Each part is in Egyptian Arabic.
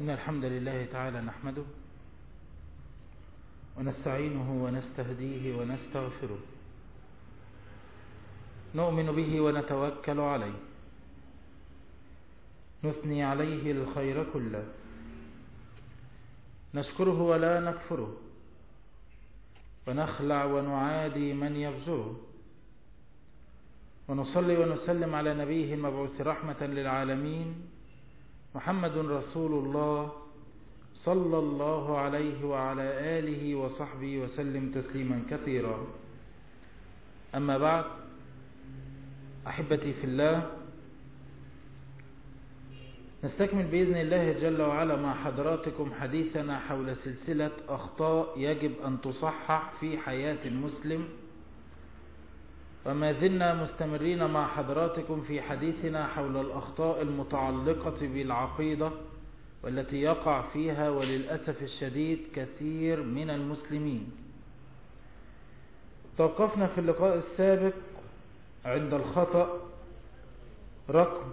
إن الحمد لله تعالى نحمده ونستعينه ونستهديه ونستغفره نؤمن به ونتوكل عليه نثني عليه الخير كله نشكره ولا نكفره ونخلع ونعادي من يفجره ونصلي ونسلم على نبيه المبعوث رحمة للعالمين محمد رسول الله صلى الله عليه وعلى آله وصحبه وسلم تسليما كثيرا أما بعد أحبتي في الله نستكمل بإذن الله جل وعلا مع حضراتكم حديثنا حول سلسلة أخطاء يجب أن تصحح في حياة المسلم وما زلنا مستمرين مع حضراتكم في حديثنا حول الأخطاء المتعلقة بالعقيدة والتي يقع فيها وللأسف الشديد كثير من المسلمين توقفنا في اللقاء السابق عند الخطأ رقم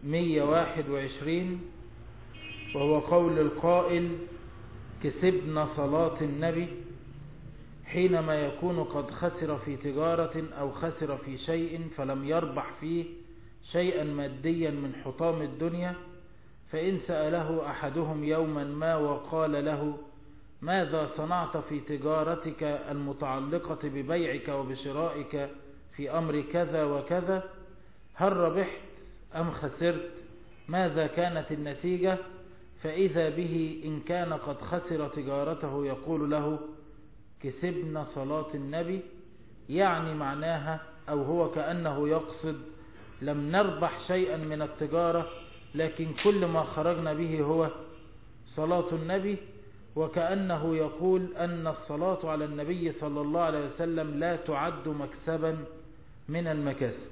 121 وهو قول القائل كسبنا صلاة النبي حينما يكون قد خسر في تجارة أو خسر في شيء فلم يربح فيه شيئا ماديا من حطام الدنيا فإن سأله أحدهم يوما ما وقال له ماذا صنعت في تجارتك المتعلقة ببيعك وبشرائك في أمر كذا وكذا هل ربحت أم خسرت ماذا كانت النتيجة فإذا به إن كان قد خسر تجارته يقول له كسبنا صلاة النبي يعني معناها أو هو كأنه يقصد لم نربح شيئا من التجارة لكن كل ما خرجنا به هو صلاة النبي وكأنه يقول أن الصلاة على النبي صلى الله عليه وسلم لا تعد مكسبا من المكاسب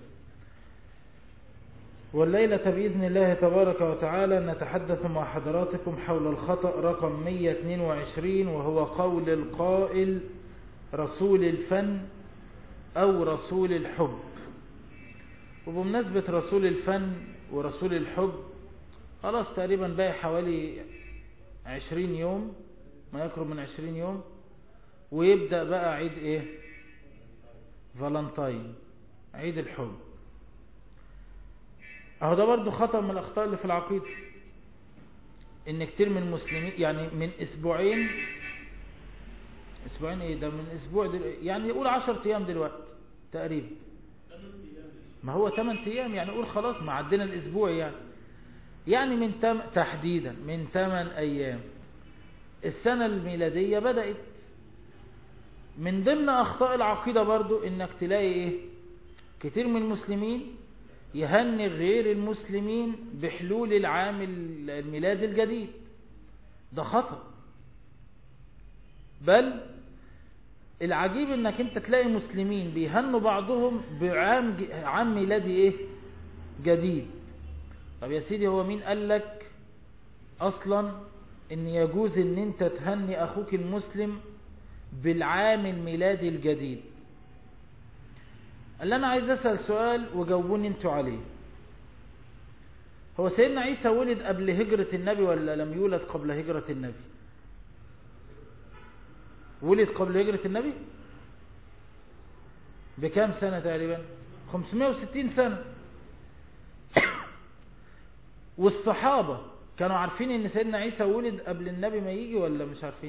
والليلة بإذن الله تبارك وتعالى نتحدث مع حضراتكم حول الخطأ رقم 122 وهو قول القائل رسول الفن أو رسول الحب وبمناسبة رسول الفن ورسول الحب خلاص تقريبا باقي حوالي 20 يوم ما يقرب من 20 يوم ويبدأ بقى عيد ايه فالنتاين عيد الحب اهو ده برضو خطأ من الاخطاء اللي في العقيدة ان كتير من المسلمين يعني من اسبوعين اسبوعين ايه ده من اسبوع دل... يعني يقول 10 ايام دلوقتي تقريبا ما هو 8 ايام يعني قول خلاص ما عدينا الاسبوع يعني يعني من تم... تحديدا من 8 ايام السنة الميلادية بدأت من ضمن اخطاء العقيدة برضو انك تلاقي ايه كتير من المسلمين يهني غير المسلمين بحلول العام الميلاد الجديد ده خطأ بل العجيب انك انت تلاقي مسلمين بيهنوا بعضهم بعام عام ميلادي ايه جديد طب يا سيدي هو مين قال لك اصلا ان يجوز ان انت تهني اخوك المسلم بالعام الميلادي الجديد اللي انا عايز اسأل سؤال وجاوبوني انتوا عليه هو سيدنا عيسى ولد قبل هجرة النبي ولا لم يولد قبل هجرة النبي ولد قبل هجرة النبي بكام سنة تقريبا 560 سنة والصحابة كانوا عارفين ان سيدنا عيسى ولد قبل النبي ما يجي ولا مش عارفين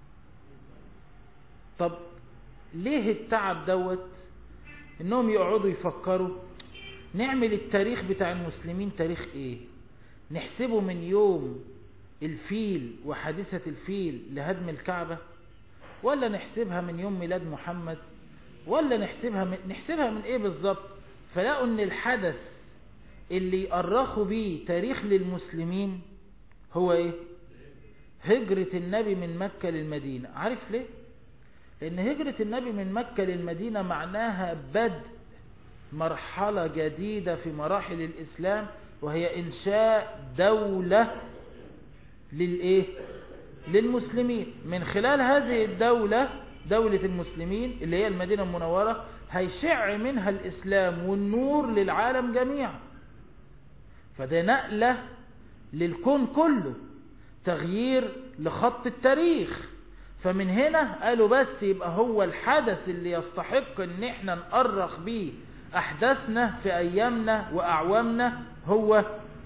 طب ليه التعب دوت انهم يقعدوا يفكروا نعمل التاريخ بتاع المسلمين تاريخ ايه نحسبه من يوم الفيل وحادثة الفيل لهدم الكعبة ولا نحسبها من يوم ميلاد محمد ولا نحسبها من نحسبها من ايه بالظبط فلقوا ان الحدث اللي يأرخوا بيه تاريخ للمسلمين هو ايه هجرة النبي من مكة للمدينة عارف ليه لأن هجرة النبي من مكة للمدينة معناها بدء مرحلة جديدة في مراحل الإسلام وهي إنشاء دولة للإيه؟ للمسلمين من خلال هذه الدولة دولة المسلمين اللي هي المدينة المنورة هيشع منها الإسلام والنور للعالم جميعا فده نقلة للكون كله تغيير لخط التاريخ فمن هنا قالوا بس يبقى هو الحدث اللي يستحق ان احنا نأرخ بيه احداثنا في ايامنا واعوامنا هو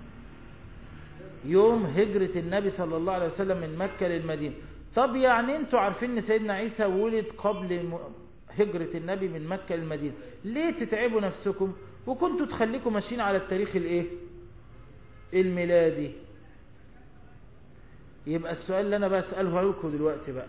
يوم هجرة النبي صلى الله عليه وسلم من مكة للمدينة طب يعني انتوا عارفين ان سيدنا عيسى ولد قبل هجرة النبي من مكة للمدينة ليه تتعبوا نفسكم وكنتوا تخليكم ماشيين على التاريخ الايه الميلادي يبقى السؤال اللي انا بسأله لكم دلوقتي بقى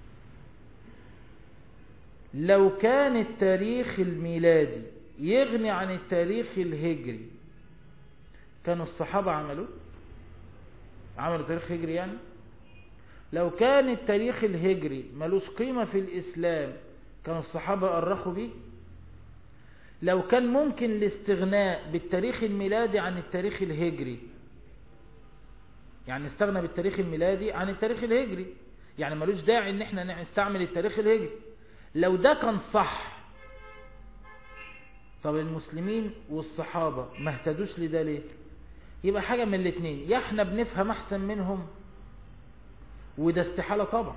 لو كان التاريخ الميلادي يغني عن التاريخ الهجري كانوا الصحابة عملوا عملوا تاريخ هجري يعني لو كان التاريخ الهجري ملوش قيمة في الإسلام كانوا الصحابة أرخوا بيه لو كان ممكن الاستغناء بالتاريخ الميلادي عن التاريخ الهجري يعني استغنى بالتاريخ الميلادي عن التاريخ الهجري يعني ملوش داعي ان احنا نستعمل التاريخ الهجري لو ده كان صح طب المسلمين والصحابة ما اهتدوش لده ليه يبقى حاجة من الاثنين يا احنا بنفهم احسن منهم وده استحالة طبعا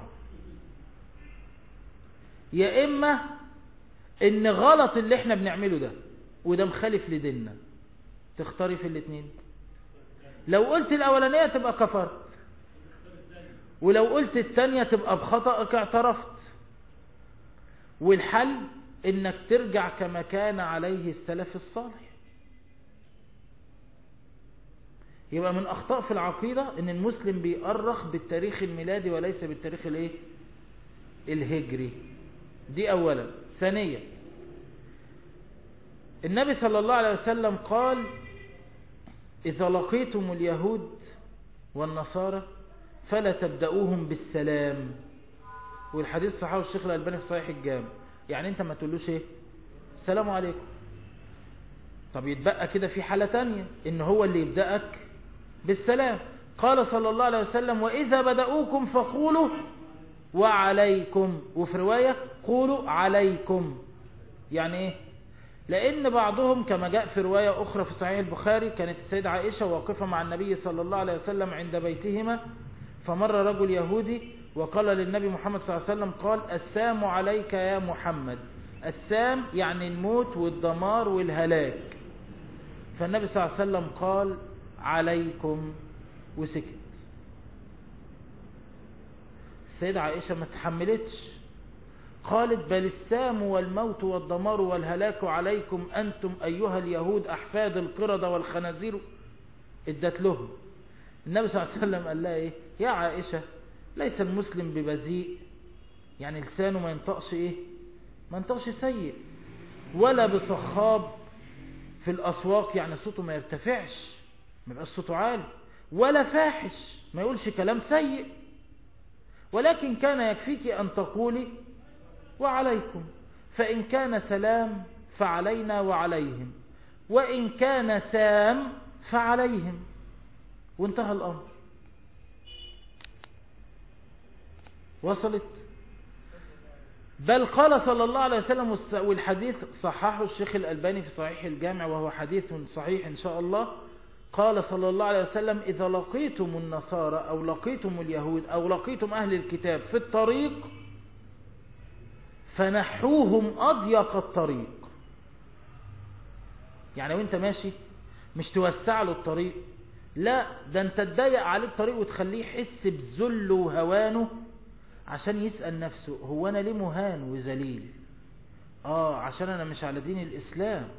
يا اما ان غلط اللي احنا بنعمله ده وده مخالف لديننا تختاري في الاثنين لو قلت الاولانية تبقى كفرت ولو قلت التانية تبقى بخطأك اعترفت والحل انك ترجع كما كان عليه السلف الصالح يبقى من اخطاء في العقيدة ان المسلم بيأرخ بالتاريخ الميلادي وليس بالتاريخ الايه الهجري دي اولا ثانيا النبي صلى الله عليه وسلم قال اذا لقيتم اليهود والنصارى فلا تبدأوهم بالسلام والحديث صحيح الشيخ الألباني في صحيح الجامع يعني انت ما تقولوش ايه السلام عليكم طب يتبقى كده في حالة تانية ان هو اللي يبدأك بالسلام قال صلى الله عليه وسلم وإذا بدأوكم فقولوا وعليكم وفي رواية قولوا عليكم يعني ايه لأن بعضهم كما جاء في رواية أخرى في صحيح البخاري كانت السيدة عائشة واقفة مع النبي صلى الله عليه وسلم عند بيتهما فمر رجل يهودي وقال للنبي محمد صلى الله عليه وسلم قال السام عليك يا محمد السام يعني الموت والدمار والهلاك فالنبي صلى الله عليه وسلم قال عليكم وسكت السيدة عائشة ما تحملتش قالت بل السام والموت والدمار والهلاك عليكم أنتم أيها اليهود أحفاد القردة والخنازير ادت لهم النبي صلى الله عليه وسلم قال لها ايه يا عائشة ليس المسلم ببذيء يعني لسانه ما ينطقش ايه ما ينطقش سيء ولا بصخاب في الأسواق يعني صوته ما يرتفعش ما يبقاش صوته عالي ولا فاحش ما يقولش كلام سيء ولكن كان يكفيك أن تقولي وعليكم فإن كان سلام فعلينا وعليهم وإن كان سام فعليهم وانتهى الأمر وصلت بل قال صلى الله عليه وسلم والحديث صححه الشيخ الألباني في صحيح الجامع وهو حديث صحيح إن شاء الله قال صلى الله عليه وسلم إذا لقيتم النصارى أو لقيتم اليهود أو لقيتم أهل الكتاب في الطريق فنحوهم أضيق الطريق يعني وانت ماشي مش توسع له الطريق لا ده انت تضيق عليه الطريق وتخليه يحس بذله وهوانه عشان يسأل نفسه هو انا ليه مهان وذليل اه عشان انا مش على دين الاسلام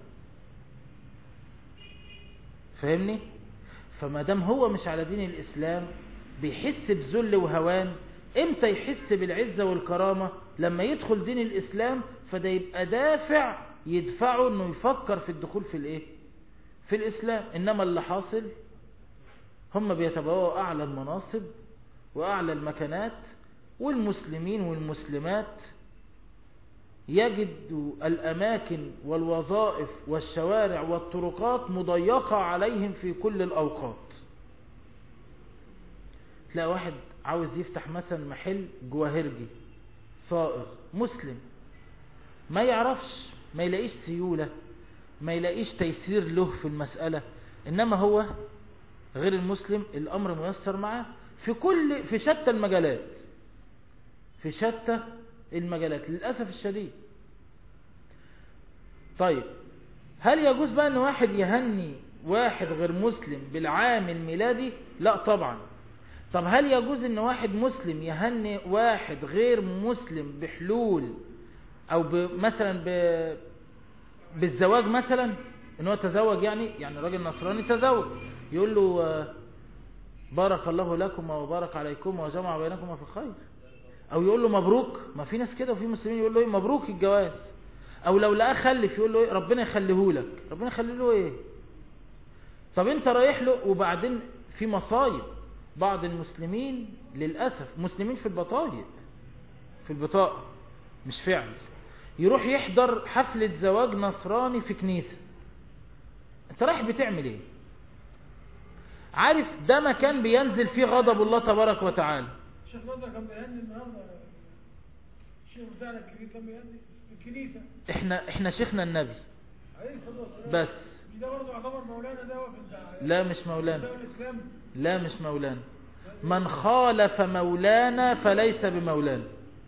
فاهمني فما دام هو مش على دين الاسلام بيحس بذل وهوان امتى يحس بالعزة والكرامة لما يدخل دين الاسلام فده يبقى دافع يدفعه انه يفكر في الدخول في الايه في الاسلام انما اللي حاصل هم بيتبوأوا اعلى المناصب واعلى المكانات والمسلمين والمسلمات يجد الأماكن والوظائف والشوارع والطرقات مضيقة عليهم في كل الأوقات تلاقي واحد عاوز يفتح مثلا محل جواهرجي صائغ مسلم ما يعرفش ما يلاقيش سيولة ما يلاقيش تيسير له في المسألة إنما هو غير المسلم الأمر ميسر معاه في كل في شتى المجالات في شتى المجالات للأسف الشديد طيب هل يجوز بقى ان واحد يهني واحد غير مسلم بالعام الميلادي لا طبعا طب هل يجوز ان واحد مسلم يهني واحد غير مسلم بحلول او مثلا ب... بالزواج مثلا ان هو تزوج يعني يعني راجل نصراني تزوج يقول له بارك الله لكم وبارك عليكم وجمع بينكم في خير او يقول له مبروك ما في ناس كده وفي مسلمين يقول له ايه مبروك الجواز او لو لقاه خلف يقول له ايه ربنا يخليه لك ربنا يخليه له ايه طب انت رايح له وبعدين في مصايب بعض المسلمين للأسف مسلمين في البطايق في البطاقة مش فعل يروح يحضر حفلة زواج نصراني في كنيسة انت رايح بتعمل ايه عارف ده مكان بينزل فيه غضب الله تبارك وتعالى الشيخ نضر كان بيهني النهارده الشيخ بتاعنا الكبير كان بيهني في الكنيسة احنا احنا شيخنا النبي عليه الصلاة والسلام بس مش ده برضه يعتبر مولانا ده وفي الدعاء لا مش مولانا الدولة الإسلام لا مش مولانا من خالف مولانا فليس بمولانا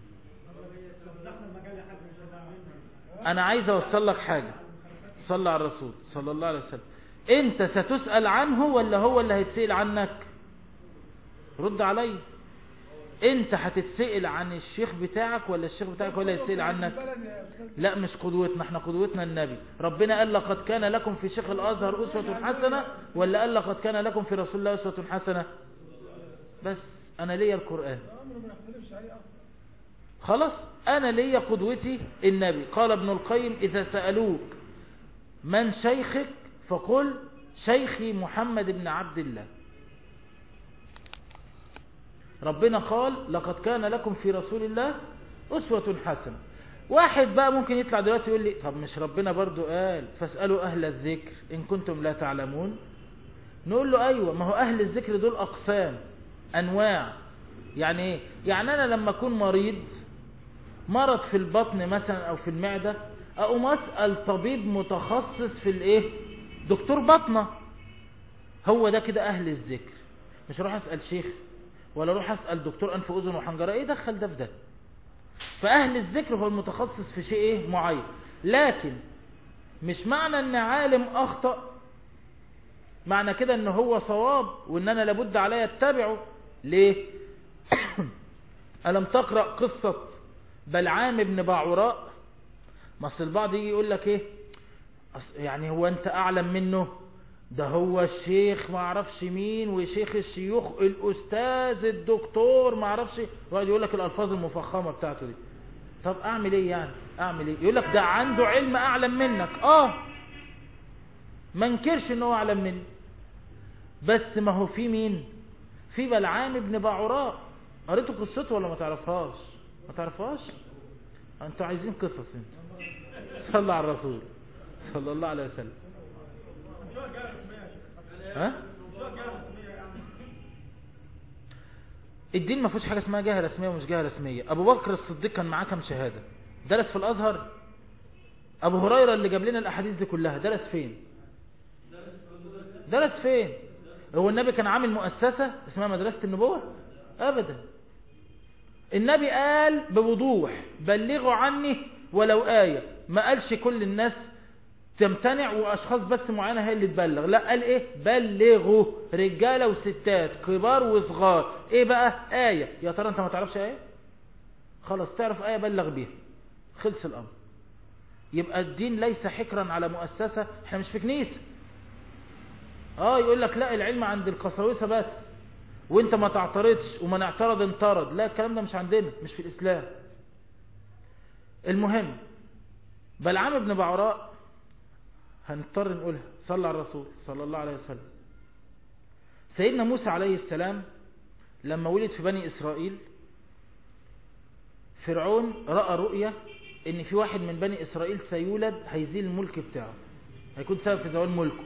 انا عايز اوصل لك حاجة صلى على الرسول صلى الله عليه وسلم انت ستسأل عنه ولا هو اللي هيتسأل عنك رد علي انت هتتسأل عن الشيخ بتاعك ولا الشيخ بتاعك ولا هيتسأل عنك البلد يا أستاذ لا مش قدوتنا احنا قدوتنا النبي ربنا قال لقد كان لكم في شيخ الازهر اسوة حسنة ولا قال لقد كان لكم في رسول الله اسوة حسنة بس انا ليا القرآن أمر ما نختلفش عليه أصلا خلاص انا ليا قدوتي النبي قال ابن القيم اذا سألوك من شيخك فقل شيخي محمد بن عبد الله ربنا قال لقد كان لكم في رسول الله أسوة حسنة واحد بقى ممكن يطلع دلوقتي يقول لي طب مش ربنا برضو قال فاسألوا أهل الذكر إن كنتم لا تعلمون نقول له أيوة ما هو أهل الذكر دول أقسام أنواع يعني إيه يعني أنا لما أكون مريض مرض في البطن مثلا أو في المعدة أقوم أسأل طبيب متخصص في الإيه دكتور بطنة هو ده كده أهل الذكر مش هروح أسأل شيخ ولا اروح اسال دكتور انف واذن وحنجره ايه دخل ده في ده فاهل الذكر هو المتخصص في شيء ايه معين لكن مش معنى ان عالم اخطا معنى كده ان هو صواب وان انا لابد علي اتبعه ليه الم تقرا قصه بلعام بن باعوراء ما اصل البعض يجي يقول لك ايه أص- يعني هو انت اعلم منه ده هو الشيخ ما اعرفش مين وشيخ الشيوخ الاستاذ الدكتور ما اعرفش وقعد يقول لك الالفاظ المفخمه بتاعته دي طب اعمل ايه يعني اعمل ايه يقول لك ده عنده علم اعلم منك اه ما انكرش ان هو اعلم مني بس ما هو في مين في بلعام ابن باعوراء قريتوا قصته ولا ما تعرفهاش ما تعرفهاش انتوا عايزين قصص انتوا صلى على الرسول صلى الله عليه وسلم ها الدين ما فيهوش حاجه اسمها جهه رسميه ومش جهه رسميه ابو بكر الصديق كان معاه كام شهاده درس في الازهر ابو هريره اللي جاب لنا الاحاديث دي كلها درس فين درس فين هو النبي كان عامل مؤسسه اسمها مدرسه النبوه ابدا النبي قال بوضوح بلغوا عني ولو آية ما قالش كل الناس تمتنع واشخاص بس معينة هي اللي تبلغ لا قال ايه بلغوا رجالة وستات كبار وصغار ايه بقى آية يا ترى انت ما تعرفش آية خلاص تعرف آية بلغ بيها خلص الامر يبقى الدين ليس حكرا على مؤسسة احنا مش في كنيسة اه يقول لك لا العلم عند القساوسة بس وانت ما تعترضش ومن اعترض انطرد لا الكلام ده مش عندنا مش في الاسلام المهم بلعام بن بعراء هنضطر نقولها صلى على الرسول صلى الله عليه وسلم سيدنا موسى عليه السلام لما ولد في بني إسرائيل فرعون رأى رؤية ان في واحد من بني إسرائيل سيولد هيزيل الملك بتاعه هيكون سبب في زوال ملكه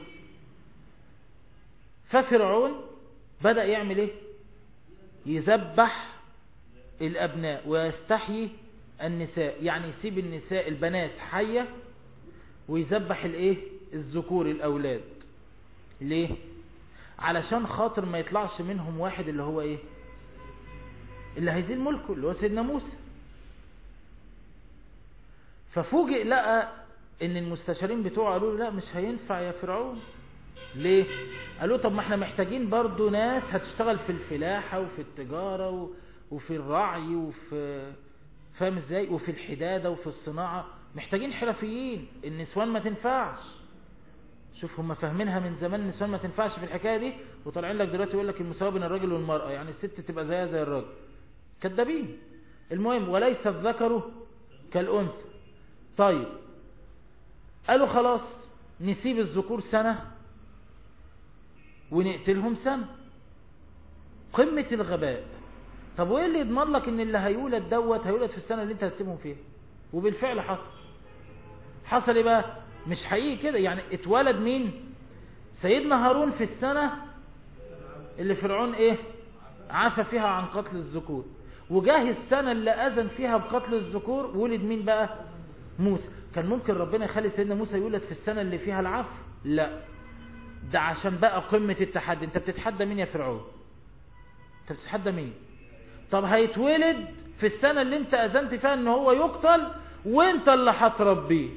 ففرعون بدأ يعمل ايه يذبح الأبناء ويستحيي النساء يعني يسيب النساء البنات حية ويذبح الايه الذكور الاولاد ليه علشان خاطر ما يطلعش منهم واحد اللي هو ايه اللي هيزيل ملكه اللي هو سيدنا موسى ففوجئ لقى ان المستشارين بتوعه قالوا له لا مش هينفع يا فرعون ليه قالوا طب ما احنا محتاجين برضو ناس هتشتغل في الفلاحة وفي التجارة و... وفي الرعي وفي فاهم ازاي وفي الحدادة وفي الصناعة محتاجين حرفيين النسوان ما تنفعش شوف هم فاهمينها من زمان النسوان ما تنفعش في الحكاية دي وطالعين لك دلوقتي يقول لك المساواة بين الراجل والمرأة يعني الست تبقى زيها زي الراجل كذابين المهم وليس الذكر كالأنثى طيب قالوا خلاص نسيب الذكور سنة ونقتلهم سنة قمة الغباء طب وايه اللي يضمن لك ان اللي هيولد دوت هيولد في السنة اللي انت هتسيبهم فيها وبالفعل حصل حصل ايه بقى مش حقيقي كده يعني اتولد مين سيدنا هارون في السنة اللي فرعون ايه عفى فيها عن قتل الذكور وجاه السنة اللي أذن فيها بقتل الذكور ولد مين بقى موسى كان ممكن ربنا يخلي سيدنا موسى يولد في السنة اللي فيها العفو لا ده عشان بقى قمة التحدي انت بتتحدى مين يا فرعون انت بتتحدى مين طب هيتولد في السنة اللي انت اذنت فيها ان هو يقتل وانت اللي هتربيه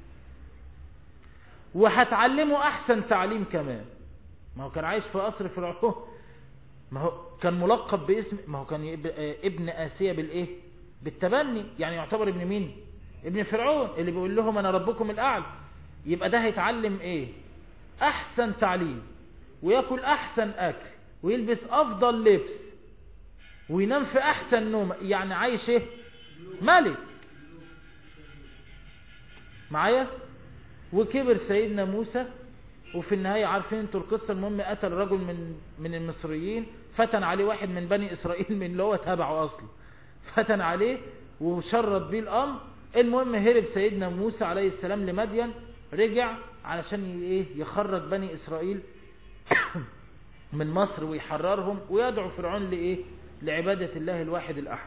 وهتعلمه احسن تعليم كمان ما هو كان عايش في قصر فرعون ما هو كان ملقب باسم ما هو كان ابن آسيا بالايه بالتبني يعني يعتبر ابن مين ابن فرعون اللي بيقول لهم انا ربكم الاعلى يبقى ده هيتعلم ايه احسن تعليم وياكل احسن اكل ويلبس افضل لبس وينام في احسن نوم يعني عايش ايه ملك معايا وكبر سيدنا موسى وفي النهاية عارفين انتوا القصة المهم قتل رجل من من المصريين فتن عليه واحد من بني اسرائيل من اللي هو تبعه اصلا فتن عليه وشرط بيه الامر المهم هرب سيدنا موسى عليه السلام لمدين رجع علشان ايه يخرج بني اسرائيل من مصر ويحررهم ويدعو فرعون لايه لعبادة الله الواحد الاحد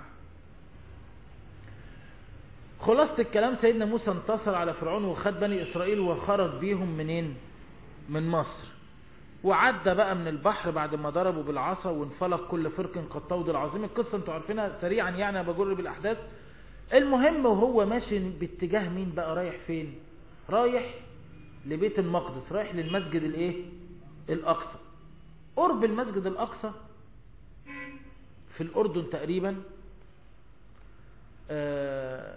خلاصة الكلام سيدنا موسى انتصر على فرعون وخد بني اسرائيل وخرج بيهم منين من مصر وعدى بقى من البحر بعد ما ضربوا بالعصا وانفلق كل فرق كالطود العظيم القصة انتوا عارفينها سريعا يعني انا بجر بالاحداث المهم وهو ماشي باتجاه مين بقى رايح فين رايح لبيت المقدس رايح للمسجد الايه الاقصى قرب المسجد الاقصى في الاردن تقريبا آه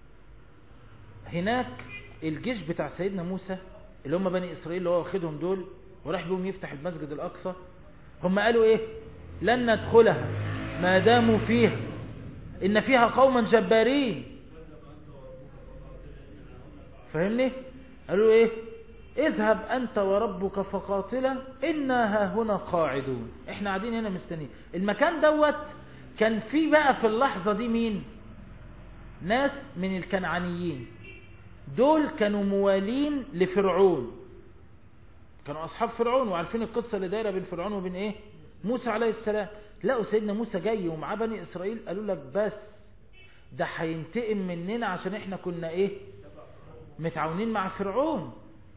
هناك الجيش بتاع سيدنا موسى اللي هم بني اسرائيل اللي هو واخدهم دول وراح بهم يفتح المسجد الاقصى هم قالوا ايه لن ندخلها ما داموا فيها ان فيها قوما جبارين فاهمني قالوا ايه اذهب انت وربك فقاتلا انا ها هنا قاعدون احنا قاعدين هنا مستنيين المكان دوت كان في بقى في اللحظة دي مين ناس من الكنعانيين دول كانوا موالين لفرعون كانوا اصحاب فرعون وعارفين القصة اللي دايرة بين فرعون وبين ايه موسى عليه السلام لقوا سيدنا موسى جاي ومعاه بني اسرائيل قالوا لك بس ده هينتقم مننا عشان احنا كنا ايه متعاونين مع فرعون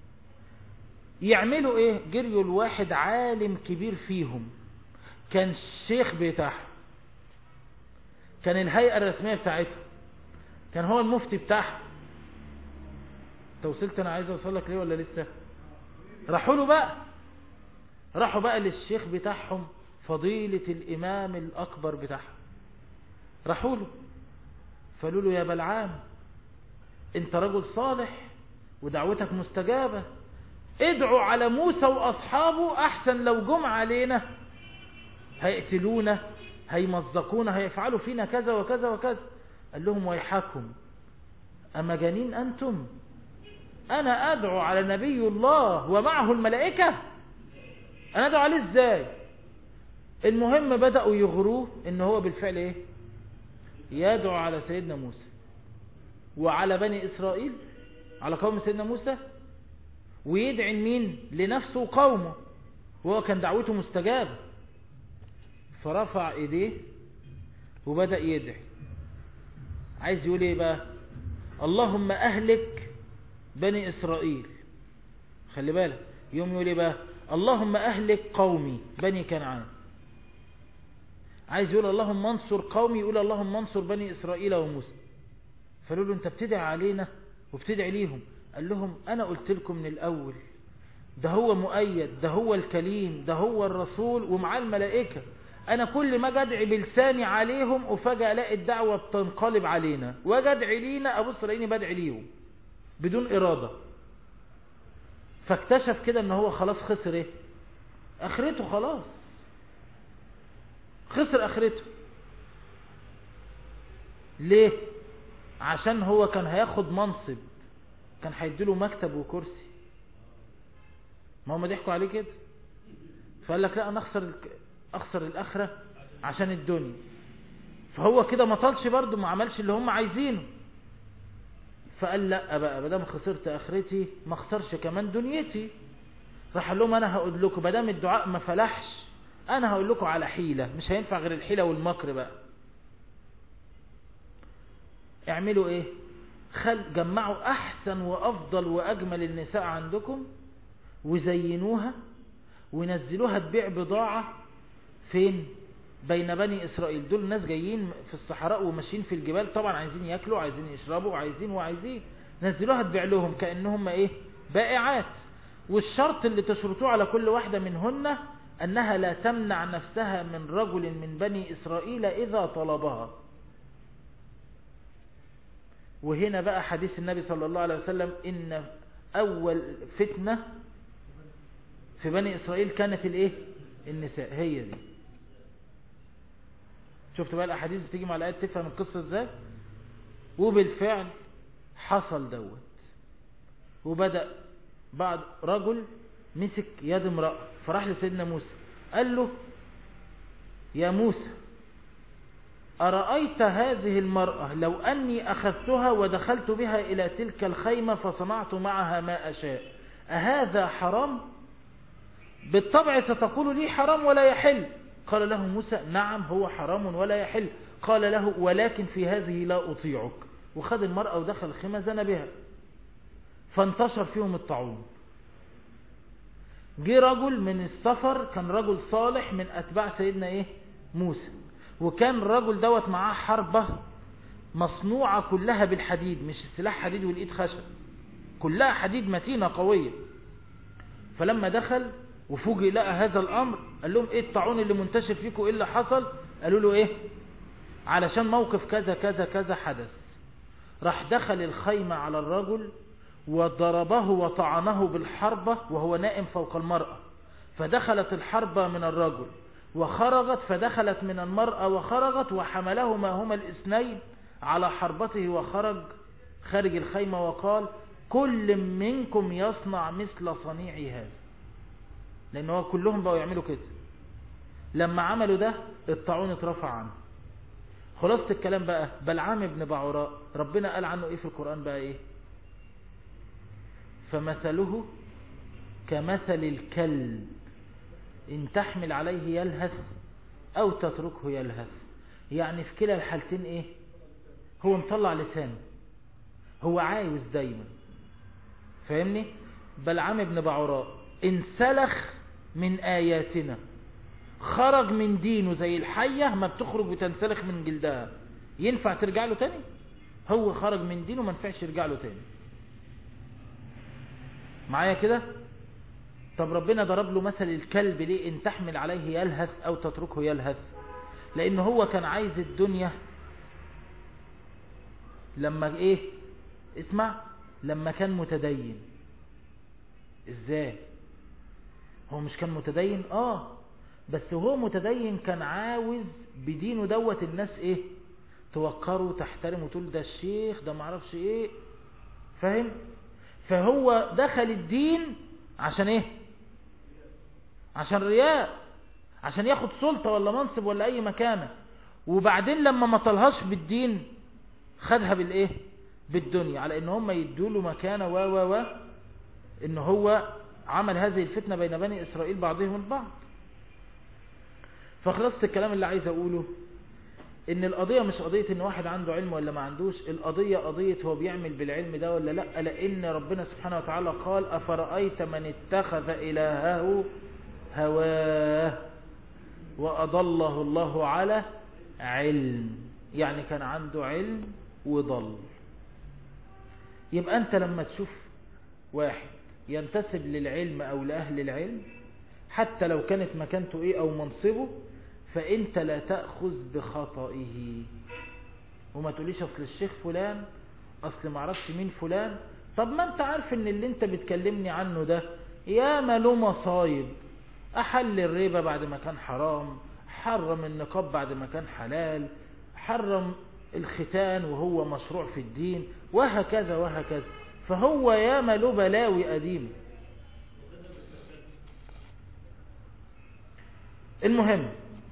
يعملوا ايه جريوا الواحد عالم كبير فيهم كان الشيخ بتاعهم كان الهيئة الرسمية بتاعتهم كان هو المفتي بتاعهم انت وصلت انا عايز اوصل لك ليه ولا لسه راحوا له بقى راحوا بقى للشيخ بتاعهم فضيلة الامام الاكبر بتاعهم راحوا له فقالوا له يا بلعام انت رجل صالح ودعوتك مستجابة ادعوا على موسى واصحابه احسن لو جم علينا هيقتلونا هيمزقونا هيفعلوا فينا كذا وكذا وكذا قال لهم ويحكم أمجانين أنتم أنا أدعو على نبي الله ومعه الملائكة أنا أدعو عليه إزاي المهم بدأوا يغروه إن هو بالفعل إيه يدعو على سيدنا موسى وعلى بني إسرائيل على قوم سيدنا موسى ويدعي مين لنفسه وقومه وهو كان دعوته مستجابة فرفع ايديه وبدأ يدعي عايز يقول ايه بقى اللهم اهلك بني اسرائيل خلي بالك يوم يقول ايه بقى اللهم اهلك قومي بني كنعان عايز يقول اللهم انصر قومي يقول اللهم انصر بني إسرائيل وموسى فقالوا له انت بتدعي علينا وبتدعي ليهم قال لهم انا قلت لكم من الاول ده هو مؤيد ده هو الكليم ده هو الرسول ومعاه الملائكة انا كل ما اجي ادعي بلساني عليهم وفجأة الاقي الدعوة بتنقلب علينا واجي ادعي لينا ابص الاقيني بدعي ليهم بدون ارادة فاكتشف كده ان هو خلاص خسر ايه اخرته خلاص خسر اخرته ليه عشان هو كان هياخد منصب كان هيديله مكتب وكرسي ما هم ضحكوا عليه كده فقال لك لا انا اخسر اخسر الاخره عشان الدنيا فهو كده ما طالش برضه ما عملش اللي هم عايزينه فقال لا بقى ما دام خسرت اخرتي ما اخسرش كمان دنيتي راح قال لهم انا هقول لكم ما دام الدعاء ما فلحش انا هقول لكم على حيله مش هينفع غير الحيله والمكر بقى اعملوا ايه خل جمعوا احسن وافضل واجمل النساء عندكم وزينوها ونزلوها تبيع بضاعة فين بين بني اسرائيل دول ناس جايين في الصحراء وماشيين في الجبال طبعا عايزين ياكلوا عايزين يشربوا وعايزين وعايزين نزلوها تبيع لهم كأنهم ايه بائعات والشرط اللي تشرطوه على كل واحدة منهن انها لا تمنع نفسها من رجل من بني اسرائيل اذا طلبها وهنا بقى حديث النبي صلى الله عليه وسلم ان اول فتنة في بني اسرائيل كانت الايه النساء هي دي شفت بقى الاحاديث بتيجي مع الايات تفهم القصة ازاي وبالفعل حصل دوت وبدأ بعد رجل مسك يد امرأة فراح لسيدنا موسى قال له يا موسى أرأيت هذه المرأة لو أني أخذتها ودخلت بها إلى تلك الخيمة فصنعت معها ما أشاء أهذا حرام بالطبع ستقول لي حرام ولا يحل قال له موسى نعم هو حرام ولا يحل قال له ولكن في هذه لا أطيعك وخد المرأة ودخل الخيمة زنى بها فانتشر فيهم الطاعون جه رجل من السفر كان رجل صالح من أتباع سيدنا إيه موسى وكان الرجل دوت معاه حربة مصنوعة كلها بالحديد مش السلاح حديد والإيد خشب كلها حديد متينة قوية فلما دخل وفوجئ لقى هذا الأمر قال لهم إيه الطاعون اللي منتشر فيكم إيه اللي حصل قالوا له إيه علشان موقف كذا كذا كذا حدث راح دخل الخيمة على الرجل وضربه وطعنه بالحربة وهو نائم فوق المرأة فدخلت الحربة من الرجل وخرجت فدخلت من المرأة وخرجت وحملهما هما الاثنين على حربته وخرج خارج الخيمة وقال كل منكم يصنع مثل صنيعي هذا لأن هو كلهم بقوا يعملوا كده لما عملوا ده الطاعون اترفع عنه خلاصة الكلام بقى بلعام بن بعوراء ربنا قال عنه ايه في القرآن بقى ايه فمثله كمثل الكلب إن تحمل عليه يلهث أو تتركه يلهث يعني في كلا الحالتين إيه هو مطلع لسانه هو عايز دايما فاهمني بلعام بن بعوراء انسلخ من آياتنا خرج من دينه زي الحية ما بتخرج بتنسلخ من جلدها ينفع ترجع له تاني هو خرج من دينه ما ينفعش يرجع له تاني معايا كده طب ربنا ضرب له مثل الكلب ليه ان تحمل عليه يلهث او تتركه يلهث لان هو كان عايز الدنيا لما ايه اسمع لما كان متدين ازاي هو مش كان متدين اه بس هو متدين كان عاوز بدينه دوت الناس ايه توقره تحترمه وتقول ده الشيخ ده معرفش ايه فاهم فهو دخل الدين عشان ايه عشان رياء عشان ياخد سلطة ولا منصب ولا اي مكانة وبعدين لما ما طلهاش بالدين خدها بالايه بالدنيا على ان هم يدوا له مكانة و و و ان هو عمل هذه الفتنة بين بني اسرائيل بعضهم البعض فخلصت الكلام اللي عايز اقوله ان القضية مش قضية ان واحد عنده علم ولا ما عندوش القضية قضية هو بيعمل بالعلم ده ولا لا لان ربنا سبحانه وتعالى قال افرأيت من اتخذ الهه هواه وأضله الله على علم يعني كان عنده علم وضل يبقى أنت لما تشوف واحد ينتسب للعلم أو لأهل العلم حتى لو كانت مكانته إيه أو منصبه فأنت لا تأخذ بخطئه وما تقوليش أصل الشيخ فلان أصل معرفش مين فلان طب ما أنت عارف أن اللي أنت بتكلمني عنه ده يا له مصايب أحل الربا بعد ما كان حرام حرم النقاب بعد ما كان حلال حرم الختان وهو مشروع في الدين وهكذا وهكذا فهو يا له بلاوي قديمة المهم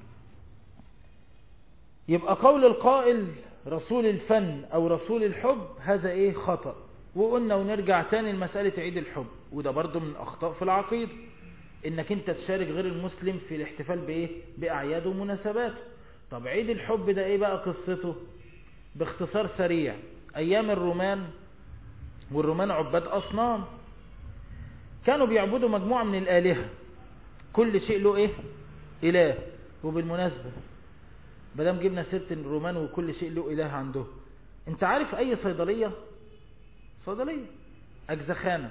يبقى قول القائل رسول الفن او رسول الحب هذا ايه خطأ وقلنا ونرجع تاني لمسألة عيد الحب وده برضو من الاخطاء في العقيدة انك انت تشارك غير المسلم في الاحتفال بايه باعياده ومناسباته طب عيد الحب ده ايه بقى قصته باختصار سريع ايام الرومان والرومان عباد اصنام كانوا بيعبدوا مجموعة من الالهة كل شيء له ايه اله وبالمناسبة بدام جبنا سيرة الرومان وكل شيء له اله عنده انت عارف اي صيدلية صيدلية اجزخانة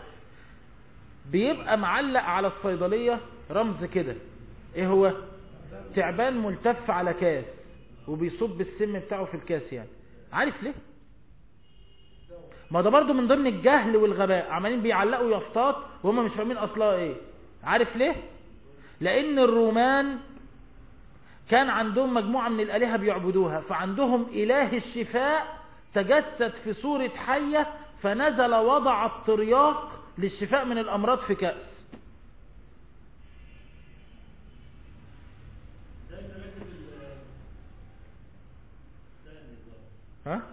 بيبقى معلق على الصيدلية رمز كده ايه هو تعبان ملتف على كاس وبيصب السم بتاعه في الكاس يعني عارف ليه ما ده برضو من ضمن الجهل والغباء عمالين بيعلقوا يافطات وهم مش فاهمين اصلها ايه عارف ليه لان الرومان كان عندهم مجموعة من الالهة بيعبدوها فعندهم اله الشفاء تجسد في صورة حية فنزل وضع الترياق للشفاء من الامراض في كأس ها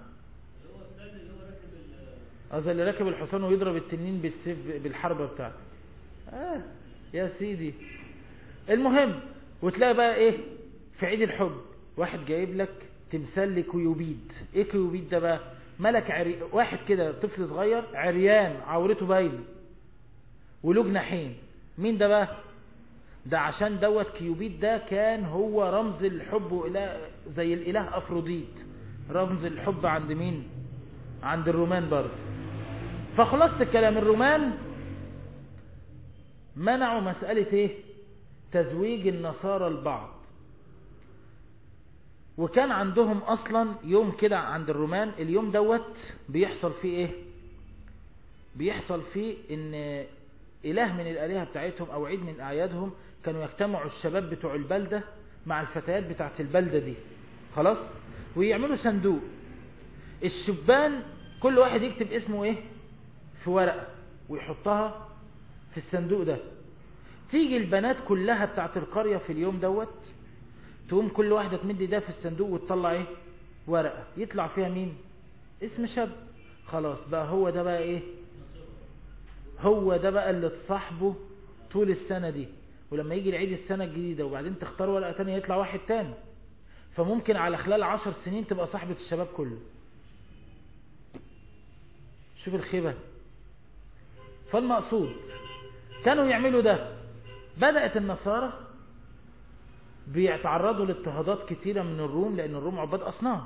هذا اللي راكب الحصان ويضرب التنين بالسيف بالحربة بتاعته آه يا سيدي المهم وتلاقي بقى ايه في عيد الحب واحد جايب لك تمثال لكيوبيد ايه كيوبيد ده بقى ملك عري... واحد كده طفل صغير عريان عورته باينه وله جناحين مين ده بقى ده عشان دوت كيوبيد ده كان هو رمز الحب وإله زي الاله افروديت رمز الحب عند مين عند الرومان برضه فخلاصة الكلام الرومان منعوا مسألة ايه تزويج النصارى البعض وكان عندهم اصلا يوم كده عند الرومان اليوم دوت بيحصل فيه ايه بيحصل فيه ان اله من الالهة بتاعتهم او عيد من اعيادهم كانوا يجتمعوا الشباب بتوع البلدة مع الفتيات بتاعت البلدة دي خلاص ويعملوا صندوق الشبان كل واحد يكتب اسمه ايه في ورقة ويحطها في الصندوق ده تيجي البنات كلها بتاعت القرية في اليوم دوت تقوم كل واحدة تمد ايدها في الصندوق وتطلع ايه ورقة يطلع فيها مين اسم شاب خلاص بقى هو ده بقى ايه هو ده بقى اللي تصاحبه طول السنة دي ولما يجي العيد السنة الجديدة وبعدين تختار ورقة تانية يطلع واحد تاني فممكن على خلال عشر سنين تبقى صاحبة الشباب كله شوف الخيبة فالمقصود كانوا يعملوا ده بدأت النصارى بيتعرضوا لاضطهادات كتيرة من الروم لأن الروم عباد أصنام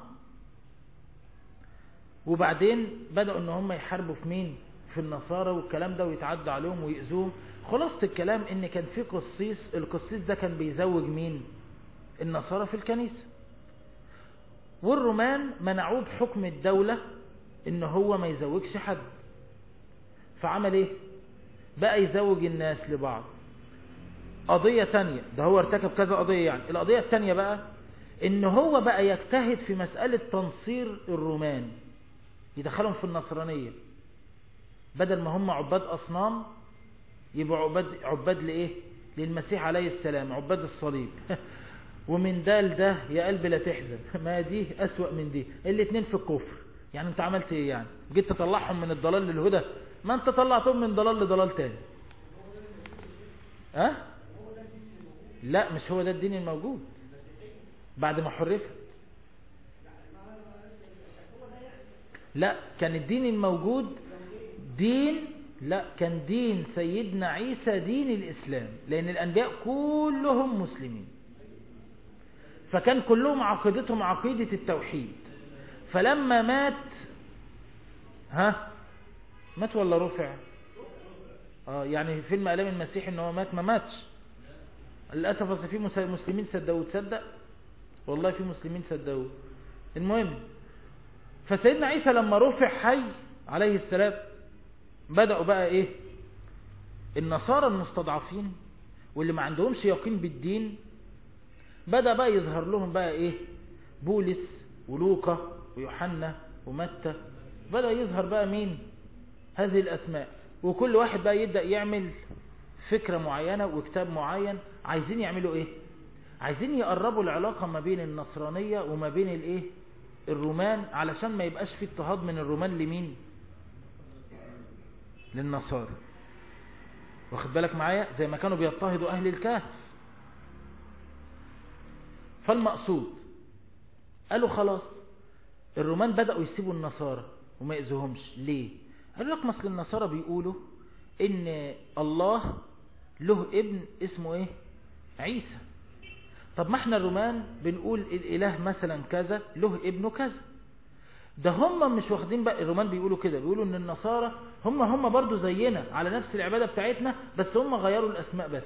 وبعدين بدأوا ان هم يحاربوا في مين في النصارى والكلام ده ويتعدوا عليهم ويأذوهم خلاصة الكلام ان كان في قسيس القسيس ده كان بيزوج مين النصارى في الكنيسة والرومان منعوه بحكم الدولة ان هو ما يزوجش حد فعمل ايه بقى يزوج الناس لبعض قضية تانية ده هو ارتكب كذا قضية يعني القضية التانية بقى ان هو بقى يجتهد في مسألة تنصير الرومان يدخلهم في النصرانية بدل ما هم عباد أصنام يبقوا عباد, عباد لإيه للمسيح عليه السلام عباد الصليب ومن ده لده يا قلبي لا تحزن ما دي أسوأ من دي الاتنين في الكفر يعني انت عملت ايه يعني جيت تطلعهم من الضلال للهدى ما انت طلعتهم من ضلال لضلال تاني ها أه؟ لا مش هو ده الدين الموجود بعد ما حرفت لا كان الدين الموجود دين لا كان دين سيدنا عيسى دين الإسلام لأن الأنبياء كلهم مسلمين فكان كلهم عقيدتهم عقيدة التوحيد فلما مات ها مات ولا رفع اه يعني فيلم ألام المسيح ان هو مات ما ماتش للأسف اصل في مسلمين صدقوا تصدق والله في مسلمين صدقوا المهم فسيدنا عيسى لما رفع حي عليه السلام بدأوا بقى ايه النصارى المستضعفين واللي ما عندهمش يقين بالدين بدأ بقى يظهر لهم بقى ايه بولس ولوقا ويوحنا ومتى بدأ يظهر بقى مين هذه الأسماء وكل واحد بقى يبدأ يعمل فكرة معينة وكتاب معين عايزين يعملوا ايه عايزين يقربوا العلاقة ما بين النصرانية وما بين الايه الرومان علشان ما يبقاش في اضطهاد من الرومان لمين للنصارى واخد بالك معايا زي ما كانوا بيضطهدوا اهل الكهف فالمقصود قالوا خلاص الرومان بدأوا يسيبوا النصارى وما يأذوهمش ليه قالوا لك مثل النصارى بيقولوا ان الله له ابن اسمه ايه عيسى طب ما احنا الرومان بنقول الاله مثلا كذا له ابنه كذا ده هم مش واخدين بقى الرومان بيقولوا كده بيقولوا ان النصارى هم هم برضو زينا على نفس العبادة بتاعتنا بس هم غيروا الاسماء بس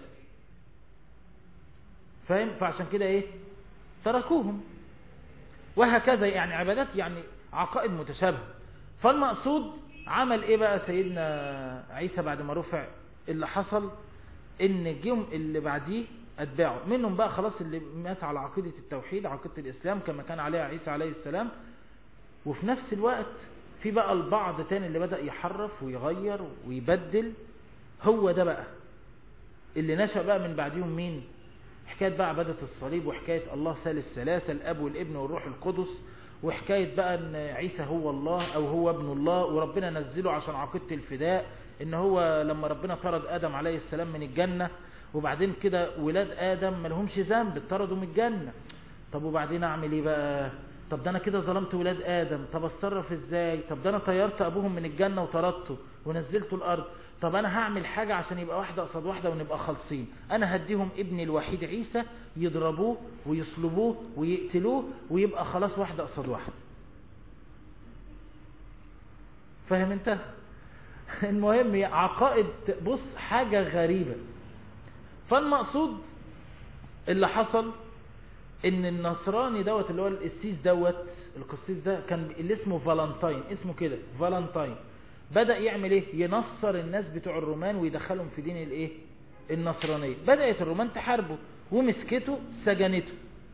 فاهم فعشان كده ايه تركوهم وهكذا يعني عبادات يعني عقائد متشابهة فالمقصود عمل ايه بقى سيدنا عيسى بعد ما رفع اللي حصل ان جيهم اللي بعديه اتباعه منهم بقى خلاص اللي مات على عقيدة التوحيد عقيدة الاسلام كما كان عليها عيسى عليه السلام وفي نفس الوقت في بقى البعض تاني اللي بدأ يحرف ويغير ويبدل هو ده بقى اللي نشأ بقى من بعدهم مين حكاية بقى عبادة الصليب وحكاية الله ثالث ثلاثة الأب والابن والروح القدس وحكاية بقى ان عيسى هو الله او هو ابن الله وربنا نزله عشان عقيدة الفداء ان هو لما ربنا طرد ادم عليه السلام من الجنة وبعدين كده ولاد ادم ما لهمش ذنب اتطردوا من الجنة طب وبعدين اعمل ايه بقى طب ده انا كده ظلمت ولاد ادم طب اتصرف ازاي طب ده انا طيرت ابوهم من الجنة وطردته ونزلته الارض طب انا هعمل حاجة عشان يبقى واحدة قصاد واحدة ونبقى خالصين انا هديهم ابني الوحيد عيسى يضربوه ويصلبوه ويقتلوه ويبقى خلاص واحدة قصاد واحدة فاهم انت المهم عقائد بص حاجة غريبة فالمقصود اللي حصل ان النصراني دوت اللي هو القسيس دوت القسيس ده كان اللي اسمه فالنتاين اسمه كده فالنتاين بدأ يعمل ايه ينصر الناس بتوع الرومان ويدخلهم في دين الايه النصرانية بدأت الرومان تحاربه ومسكته سجنته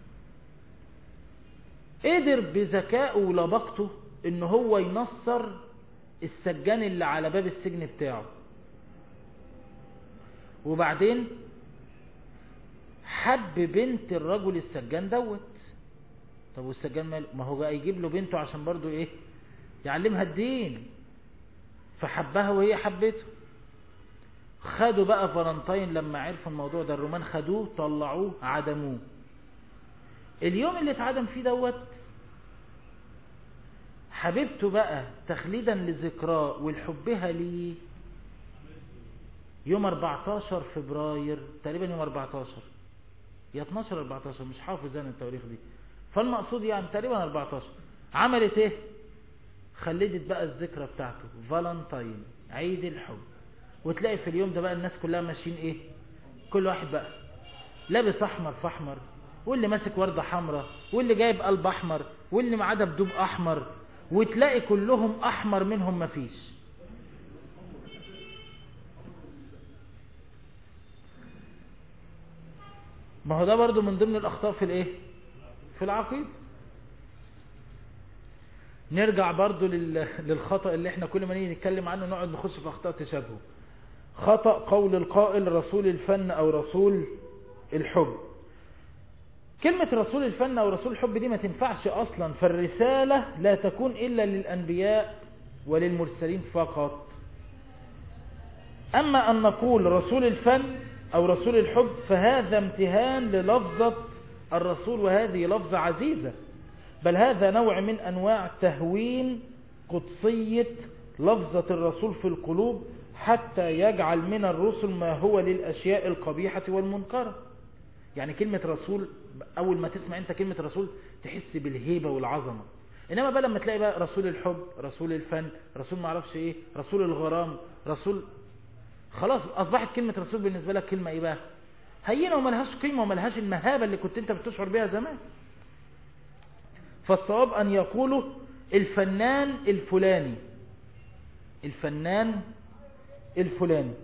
قدر بذكائه ولبقته ان هو ينصر السجان اللي على باب السجن بتاعه وبعدين حب بنت الرجل السجان دوت طب والسجان ماله ما هو بقى يجيب له بنته عشان برضو ايه يعلمها الدين فحبها وهي حبته خدوا بقى فالنتين لما عرفوا الموضوع ده الرومان خدوه طلعوه عدموه اليوم اللي اتعدم فيه دوت حبيبته بقى تخليدا لذكراه والحبها ليه يوم 14 فبراير تقريبا يوم 14 يا 12 14 مش حافظ انا التواريخ دي فالمقصود يعني تقريبا 14 عملت ايه خلدت بقى الذكرى بتاعته فالنتين عيد الحب وتلاقي في اليوم ده بقى الناس كلها ماشيين ايه كل واحد بقى لابس احمر في احمر واللي ماسك وردة حمراء واللي جايب قلب احمر واللي معاه دبدوب احمر وتلاقي كلهم احمر منهم مفيش ما هو ده برضو من ضمن الاخطاء في الايه في العقيده نرجع برضو للخطأ اللي احنا كل ما نيجي نتكلم عنه نقعد نخش في اخطاء تشابهه خطأ قول القائل رسول الفن او رسول الحب كلمة رسول الفن او رسول الحب دي ما تنفعش اصلا فالرسالة لا تكون الا للانبياء وللمرسلين فقط اما ان نقول رسول الفن او رسول الحب فهذا امتهان للفظة الرسول وهذه لفظة عزيزة بل هذا نوع من أنواع تهوين قدسية لفظة الرسول في القلوب حتى يجعل من الرسل ما هو للأشياء القبيحة والمنكرة يعني كلمة رسول أول ما تسمع أنت كلمة رسول تحس بالهيبة والعظمة إنما بقى لما تلاقي بقى رسول الحب رسول الفن رسول ما اعرفش إيه رسول الغرام رسول خلاص أصبحت كلمة رسول بالنسبة لك كلمة إيه بقى هينة وملهاش قيمة وملهاش المهابة اللي كنت أنت بتشعر بها زمان فالصواب أن يقولوا الفنان الفلاني الفنان الفلاني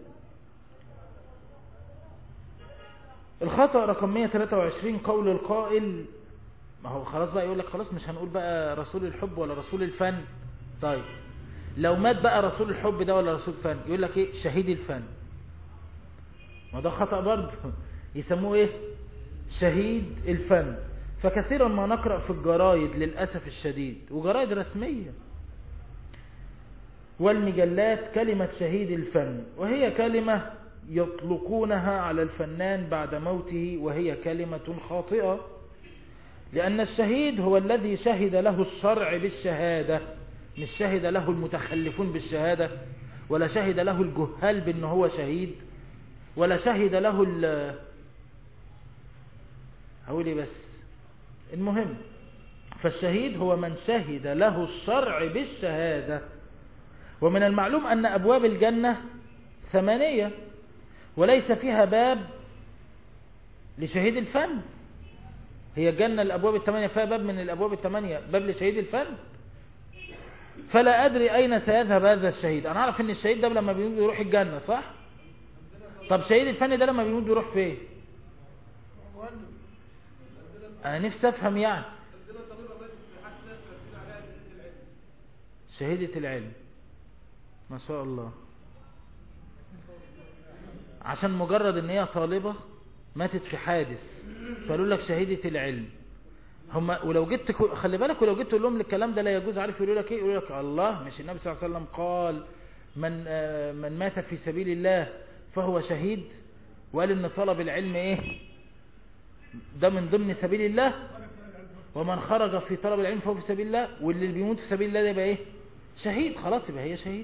الخطأ رقم 123 قول القائل ما هو خلاص بقى يقول لك خلاص مش هنقول بقى رسول الحب ولا رسول الفن طيب لو مات بقى رسول الحب ده ولا رسول الفن يقول لك ايه شهيد الفن ما ده خطأ برضه يسموه ايه شهيد الفن فكثيرا ما نقرأ في الجرايد للأسف الشديد وجرايد رسمية والمجلات كلمة شهيد الفن وهي كلمة يطلقونها على الفنان بعد موته وهي كلمة خاطئة لأن الشهيد هو الذي شهد له الشرع بالشهادة مش شهد له المتخلفون بالشهادة ولا شهد له الجهال بأنه هو شهيد ولا شهد له ال هقولي بس المهم فالشهيد هو من شهد له الشرع بالشهادة ومن المعلوم أن أبواب الجنة ثمانية وليس فيها باب لشهيد الفن هي الجنة الأبواب الثمانية فيها باب من الأبواب الثمانية باب لشهيد الفن فلا أدري أين سيذهب هذا الشهيد أنا أعرف أن الشهيد ده لما بيموت يروح الجنة صح طب شهيد الفن ده لما بيموت يروح فين أنا نفسي أفهم يعني شهيدة العلم ما شاء الله عشان مجرد ان هي طالبة ماتت في حادث فقالوا لك شهيدة العلم هم ولو جيت خلي بالك ولو جيت تقول لهم الكلام ده لا يجوز عارف يقولوا لك ايه يقولوا لك الله مش النبي صلى الله عليه وسلم قال من من مات في سبيل الله فهو شهيد وقال ان طلب العلم ايه ده من ضمن سبيل الله ومن خرج في طلب العلم فهو في سبيل الله واللي بيموت في سبيل الله ده يبقى ايه شهيد خلاص يبقى هي شهيد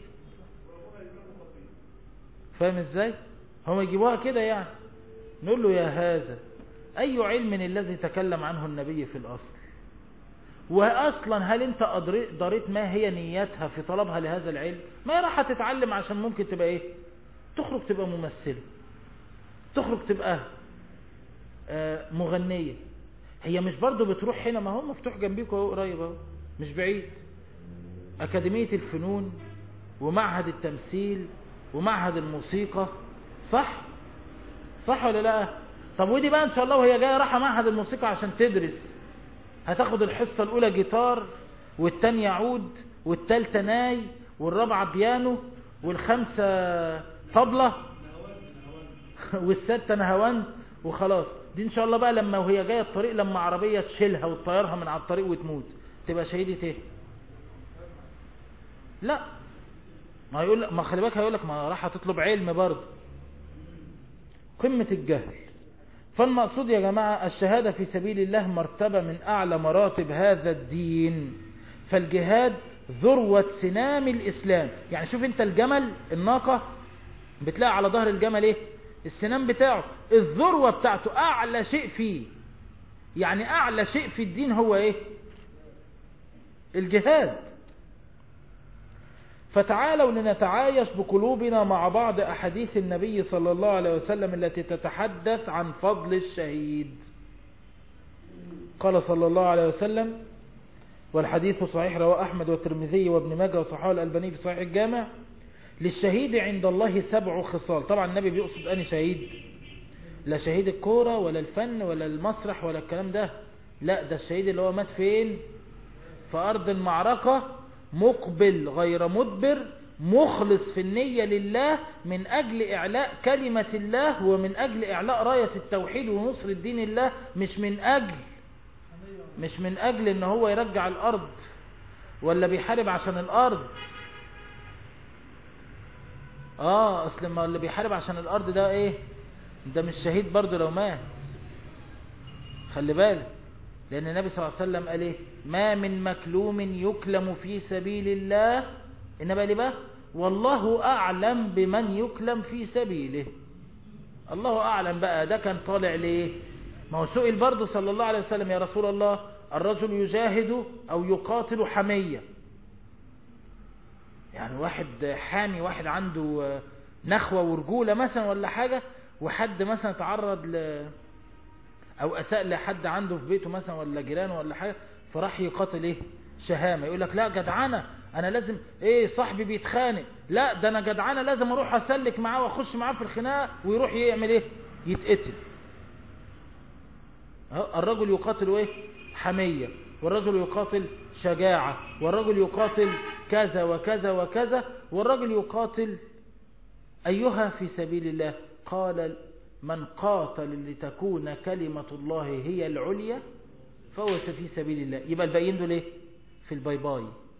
فاهم ازاي هم يجيبوها كده يعني نقول له يا هذا أي علم الذي تكلم عنه النبي في الأصل وأصلا هل أنت دريت ما هي نيتها في طلبها لهذا العلم ما هي راح تتعلم عشان ممكن تبقى إيه تخرج تبقى ممثلة تخرج تبقى آه مغنية هي مش برضو بتروح هنا ما هو مفتوح جنبيكوا اهو قريب اهو مش بعيد أكاديمية الفنون ومعهد التمثيل ومعهد الموسيقى صح صح ولا لا طب ودي بقى ان شاء الله وهي جايه رايحه معهد الموسيقى عشان تدرس هتاخد الحصه الاولى جيتار والثانيه عود والثالثه ناي والرابعه بيانو والخامسه طبله والسادسه نهوان وخلاص دي ان شاء الله بقى لما وهي جايه الطريق لما عربيه تشيلها وتطيرها من على الطريق وتموت تبقى شهيده ايه لا ما يقول ما خلي بالك هيقول لك ما راح تطلب علم برضه قمة الجهل فالمقصود يا جماعة الشهادة في سبيل الله مرتبة من أعلى مراتب هذا الدين فالجهاد ذروة سنام الإسلام يعني شوف انت الجمل الناقة بتلاقي على ظهر الجمل ايه السنام بتاعه الذروة بتاعته أعلى شيء فيه يعني أعلى شيء في الدين هو ايه الجهاد فتعالوا لنتعايش بقلوبنا مع بعض أحاديث النبي صلى الله عليه وسلم التي تتحدث عن فضل الشهيد قال صلى الله عليه وسلم والحديث صحيح رواه أحمد والترمذي وابن ماجه وصححه الألباني في صحيح الجامع للشهيد عند الله سبع خصال طبعا النبي بيقصد أني شهيد لا شهيد الكورة ولا الفن ولا المسرح ولا الكلام ده لا ده الشهيد اللي هو مات فين في أرض المعركة مقبل غير مدبر مخلص في النية لله من أجل إعلاء كلمة الله ومن أجل إعلاء راية التوحيد ونصر الدين الله مش من أجل مش من أجل إن هو يرجع الأرض ولا بيحارب عشان الأرض آه أصل ما اللي بيحارب عشان الأرض ده إيه ده مش شهيد برضه لو مات خلي بالك لأن النبي صلى الله عليه وسلم قال إيه ما من مكلوم يكلم في سبيل الله إنما ليه بقى والله أعلم بمن يكلم في سبيله الله أعلم بقى ده كان طالع ليه ما هو سئل برضه صلى الله عليه وسلم يا رسول الله الرجل يجاهد أو يقاتل حمية يعني واحد حامي واحد عنده نخوة ورجولة مثلا ولا حاجة وحد مثلا تعرض ل أو أساء لحد عنده في بيته مثلا ولا جيرانه ولا حاجة فراح يقاتل إيه شهامة يقول لك لا جدعانة أنا لازم إيه صاحبي بيتخانق لا ده أنا جدعانة لازم أروح أسلك معاه وأخش معاه في الخناقة ويروح يعمل إيه يتقتل الرجل يقاتل إيه حمية والرجل يقاتل شجاعة والرجل يقاتل كذا وكذا وكذا والرجل يقاتل أيها في سبيل الله قال من قاتل لتكون كلمة الله هي العليا فهو في سبيل الله يبقى الباقيين دول ايه في الباي باي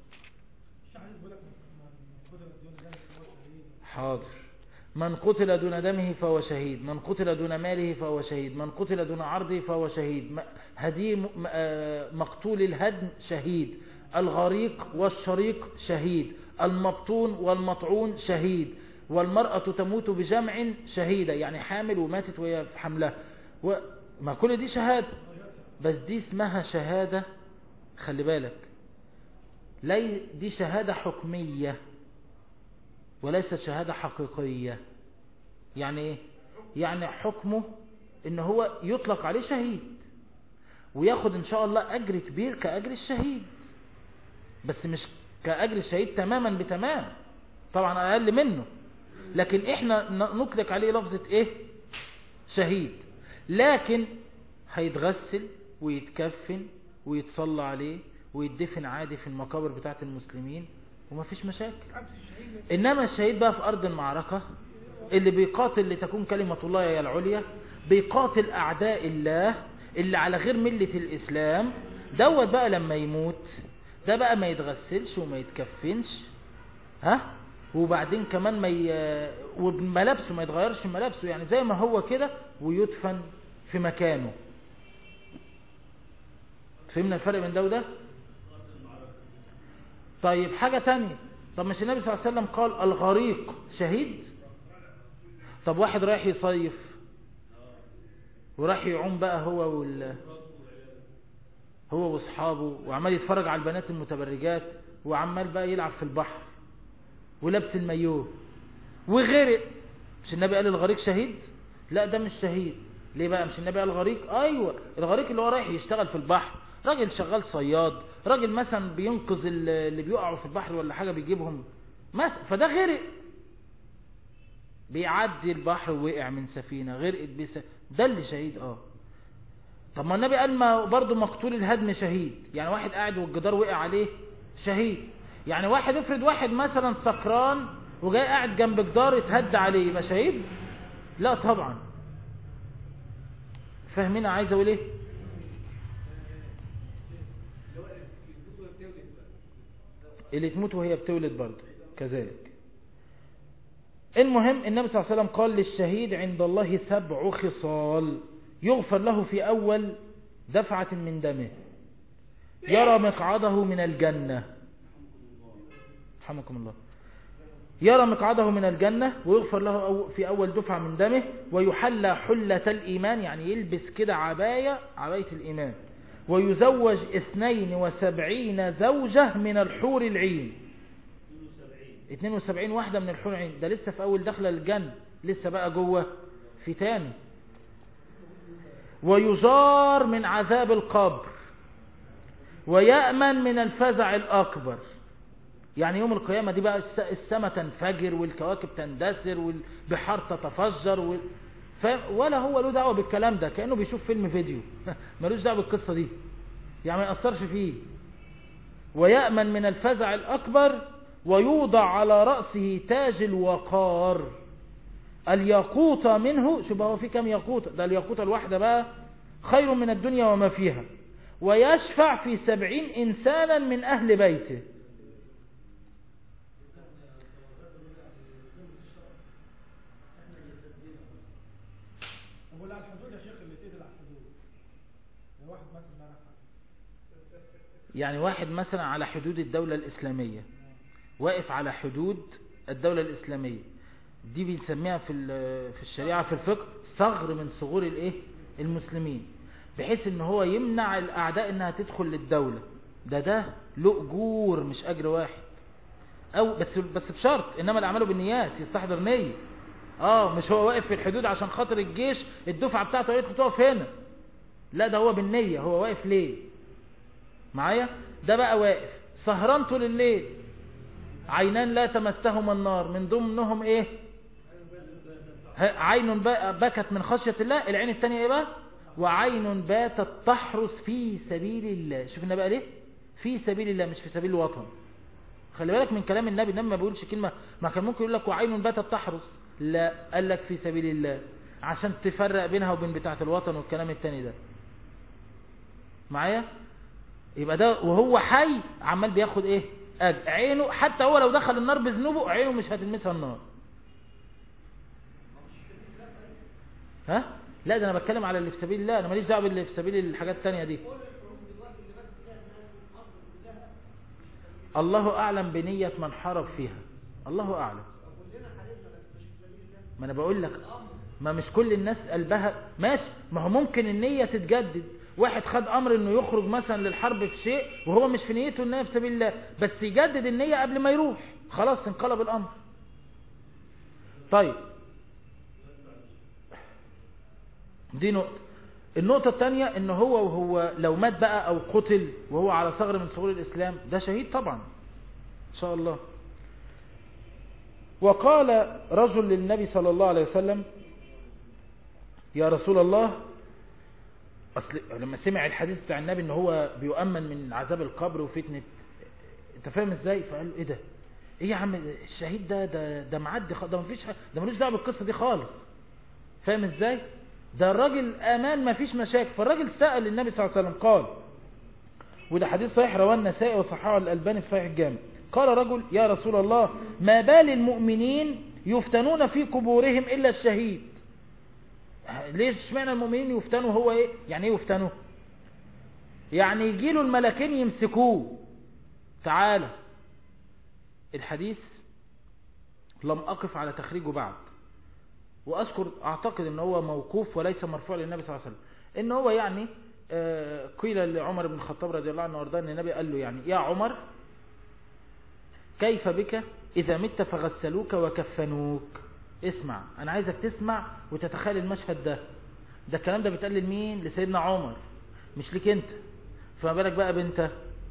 حاضر من قتل دون دمه فهو شهيد من قتل دون ماله فهو شهيد من قتل دون عرضه فهو شهيد هدي مقتول الهدم شهيد الغريق والشريق شهيد المبطون والمطعون شهيد والمرأة تموت بجمع شهيدة يعني حامل وماتت وهي في حملها ما كل دي شهادة بس دي اسمها شهادة خلي بالك لي دي شهادة حكمية وليست شهادة حقيقية يعني ايه يعني حكمه ان هو يطلق عليه شهيد وياخد ان شاء الله اجر كبير كاجر الشهيد بس مش كاجر الشهيد تماما بتمام طبعا اقل منه لكن احنا نطلق عليه لفظة ايه شهيد لكن هيتغسل ويتكفن ويتصلى عليه ويدفن عادي في المقابر بتاعت المسلمين وما فيش مشاكل انما الشهيد بقى في ارض المعركة اللي بيقاتل لتكون كلمة الله هي العليا بيقاتل اعداء الله اللي على غير ملة الاسلام دوت بقى لما يموت ده بقى ما يتغسلش وما يتكفنش ها وبعدين كمان ما ي... وملابسه ما يتغيرش ملابسه يعني زي ما هو كده ويدفن في مكانه فهمنا الفرق بين ده وده طيب حاجة تانية طب مش النبي صلى الله عليه وسلم قال الغريق شهيد طب واحد رايح يصيف وراح يعوم بقى هو وال هو واصحابه وعمال يتفرج على البنات المتبرجات وعمال بقى يلعب في البحر ولبس المايوه وغرق مش النبي قال الغريق شهيد لا ده مش شهيد ليه بقى مش النبي قال الغريق ايوه الغريق اللي هو رايح يشتغل في البحر راجل شغال صياد راجل مثلا بينقذ اللي بيقعوا في البحر ولا حاجة بيجيبهم مثلا فده غرق بيعدي البحر ووقع من سفينة غرقت بس ده اللي شهيد اه طب ما النبي قال ما برضه مقتول الهدم شهيد يعني واحد قاعد والجدار وقع عليه شهيد يعني واحد افرض واحد مثلا سكران وجاي قاعد جنب جدار اتهد عليه يبقى شهيد لا طبعا فاهمين عايز اقول ايه اللي تموت وهي بتولد برضه كذلك المهم النبي صلى الله عليه وسلم قال للشهيد عند الله سبع خصال يغفر له في أول دفعة من دمه يرى مقعده من الجنة رحمكم الله يرى مقعده من الجنة ويغفر له في أول دفعة من دمه ويحلى حلة الإيمان يعني يلبس كده عباية عباية الإيمان ويزوج اثنين وسبعين زوجة من الحور العين 72 واحدة من الحور العين ده لسه في أول دخلة الجنة لسه بقى جوه في تاني ويجار من عذاب القبر ويأمن من الفزع الأكبر يعني يوم القيامة دي بقى السماء تنفجر والكواكب تندثر والبحار تتفجر وال... ف... ولا هو له دعوة بالكلام ده كأنه بيشوف فيلم فيديو ملوش دعوة بالقصة دي يعني ما يأثرش فيه ويأمن من الفزع الأكبر ويوضع على رأسه تاج الوقار الياقوتة منه شوف هو في كم ياقوتة ده الياقوتة الواحدة بقى خير من الدنيا وما فيها ويشفع في سبعين إنسانا من أهل بيته يعني واحد مثلا على حدود الدولة الإسلامية واقف على حدود الدولة الإسلامية دي بنسميها في في الشريعة في الفقه ثغر من ثغور الايه المسلمين بحيث ان هو يمنع الاعداء انها تدخل للدولة ده ده له اجور مش اجر واحد او بس بس بشرط انما الاعمال بالنيات يستحضر نية اه مش هو واقف في الحدود عشان خاطر الجيش الدفعة بتاعته قالت له تقف هنا لا ده هو بالنية هو واقف ليه معايا ده بقى واقف سهران طول الليل عينان لا تمسهما النار من ضمنهم ايه عين بكت من خشية الله العين الثانية ايه بقى وعين باتت تحرس في سبيل الله شوفنا بقى ليه في سبيل الله مش في سبيل الوطن خلي بالك من كلام النبي النبي ما بيقولش كلمة ما كان ممكن يقول لك وعين باتت تحرس لا قال لك في سبيل الله عشان تفرق بينها وبين بتاعة الوطن والكلام التاني ده معايا يبقى ده وهو حي عمال بياخد ايه أجل. عينه حتى هو لو دخل النار بذنوبه عينه مش هتلمسها النار ها لا ده انا بتكلم على اللي في سبيل الله انا ماليش دعوه باللي في سبيل الحاجات التانية دي الله اعلم بنية من حارب فيها الله اعلم ما انا بقول لك ما مش كل الناس قلبها ماشي ما هو ممكن النية تتجدد واحد خد امر انه يخرج مثلا للحرب في شيء وهو مش في نيته النية في سبيل الله بس يجدد النية قبل ما يروح خلاص انقلب الامر طيب دي نقطة النقطة الثانية ان هو وهو لو مات بقى او قتل وهو على ثغر من ثغور الاسلام ده شهيد طبعا ان شاء الله وقال رجل للنبي صلى الله عليه وسلم يا رسول الله أصل لما سمع الحديث بتاع النبي ان هو بيؤمن من عذاب القبر وفتنة انت فاهم ازاي فقال له ايه ده ايه يا عم الشهيد ده ده ده معدي ده مفيش ده ملوش دعوه بالقصه دي خالص فاهم ازاي ده الراجل امان مفيش مشاكل فالراجل سأل النبي صلى الله عليه وسلم قال وده حديث صحيح رواه النسائي وصححه الالباني في صحيح الجامع قال رجل يا رسول الله ما بال المؤمنين يفتنون في قبورهم الا الشهيد ليش اشمعنى المؤمنين يفتنوا هو ايه يعني ايه يفتنوا يعني يجيله الملكين يمسكوه تعالى الحديث لم اقف على تخريجه بعد واذكر اعتقد ان هو موقوف وليس مرفوع للنبي صلى الله عليه وسلم ان هو يعني آه قيل لعمر بن الخطاب رضي الله عنه وارضاه ان النبي قال له يعني يا عمر كيف بك اذا مت فغسلوك وكفنوك اسمع انا عايزك تسمع وتتخيل المشهد ده ده الكلام ده بيتقال لمين لسيدنا عمر مش ليك انت فما بالك بقى بنت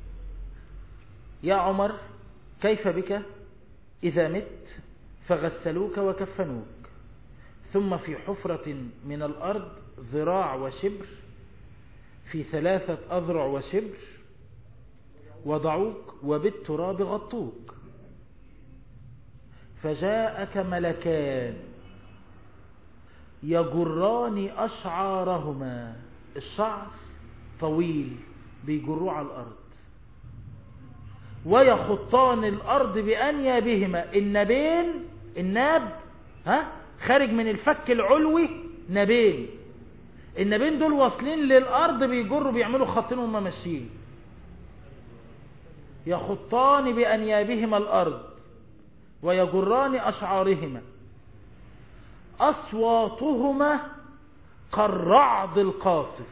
يا عمر كيف بك اذا مت فغسلوك وكفنوك ثم في حفرة من الارض ذراع وشبر في ثلاثة اذرع وشبر وضعوك وبالتراب غطوك فجاءك ملكان يجران أشعارهما الشعر طويل بيجروه على الأرض ويخطان الأرض بأنيابهما النبين الناب ها خارج من الفك العلوي نبين النبين دول واصلين للأرض بيجروا بيعملوا خطين وهم ماشيين يخطان بأنيابهما الأرض ويجران أشعارهما أصواتهما كالرعد القاصف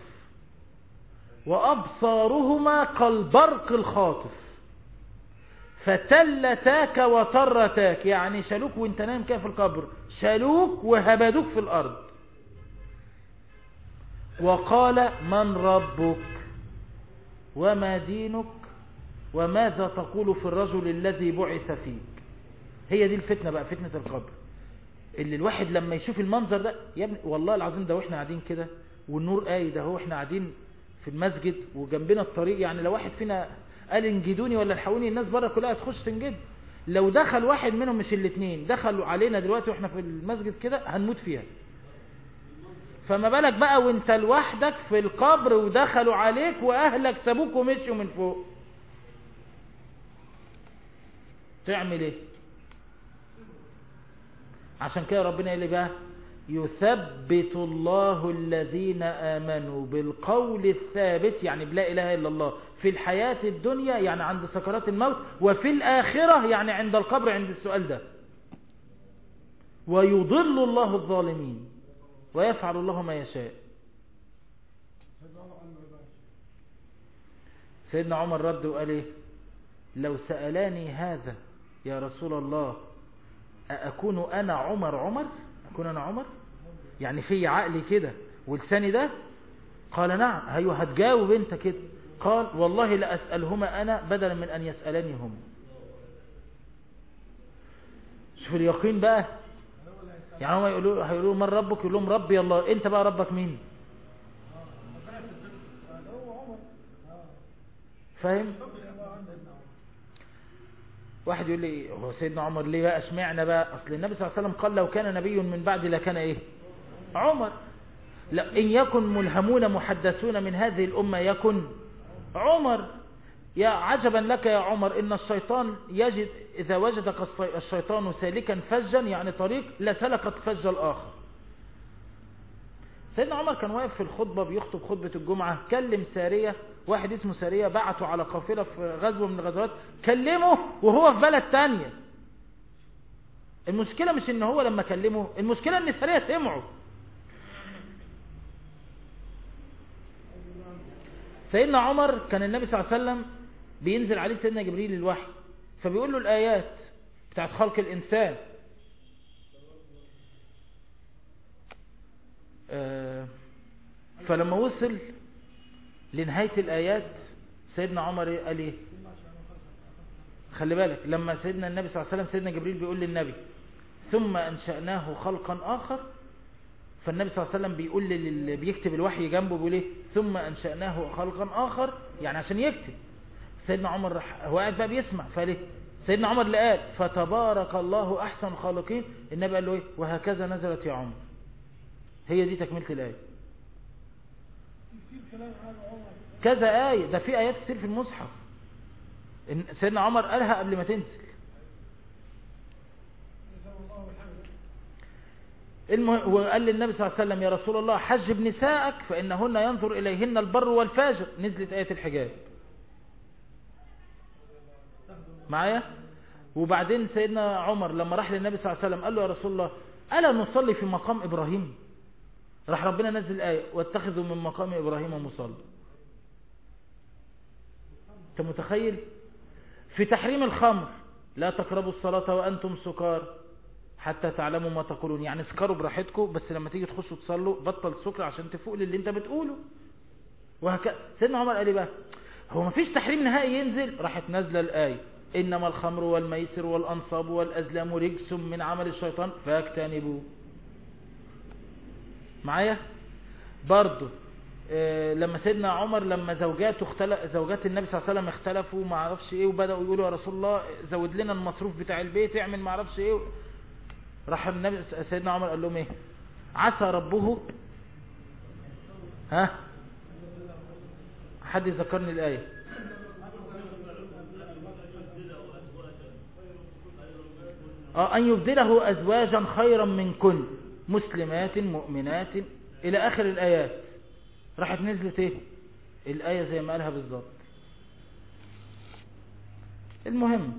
وأبصارهما كالبرق الخاطف فتلتاك وطرتاك يعني شالوك وانت نايم كده في القبر شالوك وهبدوك في الأرض وقال من ربك وما دينك وماذا تقول في الرجل الذي بعث فيك هي دي الفتنة بقى فتنة القبر اللي الواحد لما يشوف المنظر ده يا ابني والله العظيم ده واحنا قاعدين كده والنور قايد اهو احنا قاعدين في المسجد وجنبنا الطريق يعني لو واحد فينا قال انجدوني ولا الحقوني الناس بره كلها تخش تنجد لو دخل واحد منهم مش الاثنين دخلوا علينا دلوقتي واحنا في المسجد كده هنموت فيها فما بالك بقى وانت لوحدك في القبر ودخلوا عليك واهلك سابوك ومشوا من فوق تعمل ايه عشان كده ربنا قال لي بقى يثبت الله الذين آمنوا بالقول الثابت يعني بلا إله إلا الله في الحياة الدنيا يعني عند سكرات الموت وفي الآخرة يعني عند القبر عند السؤال ده ويضل الله الظالمين ويفعل الله ما يشاء سيدنا عمر رد وقال ايه لو سألاني هذا يا رسول الله أكون أنا عمر عمر أكون أنا عمر يعني في عقلي كده ولساني ده قال نعم ايوه هتجاوب انت كده قال والله لأسألهما أنا بدلا من أن يسألني هم شوف اليقين بقى يعني هم يقولوا هيقولوا من ربك يقول لهم ربي الله انت بقى ربك مين فاهم واحد يقول لي هو سيدنا عمر ليه بقى اشمعنا بقى اصل النبي صلى الله عليه وسلم قال لو كان نبي من بعد لكان ايه عمر لا إن يكن ملهمون محدثون من هذه الأمة يكن عمر يا عجبا لك يا عمر إن الشيطان يجد إذا وجدك الشيطان سالكا فجا يعني طريق لسلكت فج الآخر سيدنا عمر كان واقف في الخطبة بيخطب خطبة الجمعة كلم سارية واحد اسمه سارية بعته على قافلة في غزوة من الغزوات كلمه وهو في بلد تانية المشكلة مش ان هو لما كلمه المشكلة ان سارية سمعه سيدنا عمر كان النبي صلى الله عليه وسلم بينزل عليه سيدنا جبريل الوحي فبيقول له الآيات بتاعت خلق الإنسان فلما وصل لنهاية الآيات سيدنا عمر قال ايه خلي بالك لما سيدنا النبي صلى الله عليه وسلم سيدنا جبريل بيقول للنبي ثم أنشأناه خلقا آخر فالنبي صلى الله عليه وسلم بيقول للي بيكتب الوحي جنبه بيقول ايه ثم انشأناه خلقا اخر يعني عشان يكتب سيدنا عمر رح هو قاعد بقى بيسمع فليه سيدنا عمر اللي قال فتبارك الله احسن الخالقين النبي قال له ايه وهكذا نزلت يا عمر هي دي تكمله الايه كذا آية ده في آيات كتير في المصحف سيدنا عمر قالها قبل ما تنزل المهم وقال للنبي صلى الله عليه وسلم يا رسول الله حجب نسائك فإنهن ينظر إليهن البر والفاجر نزلت آية الحجاب معايا وبعدين سيدنا عمر لما راح للنبي صلى الله عليه وسلم قال له يا رسول الله ألا نصلي في مقام إبراهيم راح ربنا نزل آية واتخذوا من مقام إبراهيم مصلى انت متخيل في تحريم الخمر لا تقربوا الصلاة وأنتم سكار حتى تعلموا ما تقولون يعني اسكروا براحتكم بس لما تيجي تخشوا تصلوا بطل سكر عشان تفوق للي انت بتقوله وهكذا سيدنا عمر قال ايه بقى هو مفيش تحريم نهائي ينزل راحت نازله الايه انما الخمر والميسر والانصاب والازلام رجس من عمل الشيطان فاجتنبوه معايا برضه إيه لما سيدنا عمر لما زوجاته اختلف زوجات النبي صلى الله عليه وسلم اختلفوا ما اعرفش ايه وبداوا يقولوا يا رسول الله زود لنا المصروف بتاع البيت اعمل ما اعرفش ايه راح النبي سيدنا عمر قال لهم ايه عسى ربه ها حد يذكرني الآية اه ان يبدله ازواجا خيرا من كن مسلمات مؤمنات الى اخر الايات راحت نزلت ايه الاية زي ما قالها بالظبط المهم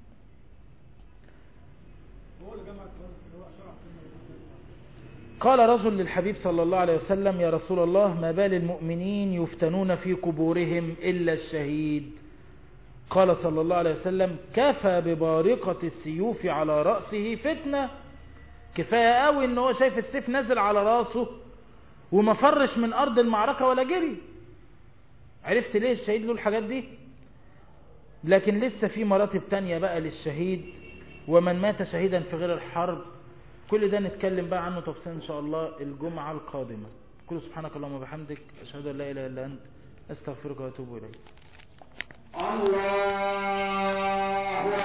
قال رجل للحبيب صلى الله عليه وسلم يا رسول الله ما بال المؤمنين يفتنون في قبورهم إلا الشهيد قال صلى الله عليه وسلم كفى ببارقة السيوف على رأسه فتنة كفاية قوي ان هو شايف السيف نزل على راسه وما فرش من أرض المعركة ولا جري عرفت ليه الشهيد له الحاجات دي لكن لسه في مراتب تانية بقى للشهيد ومن مات شهيدا في غير الحرب كل ده نتكلم بقى عنه تفصيل إن شاء الله الجمعة القادمة كل سبحانك اللهم وبحمدك أشهد أن لا إله إلا أنت أستغفرك وأتوب إليك الله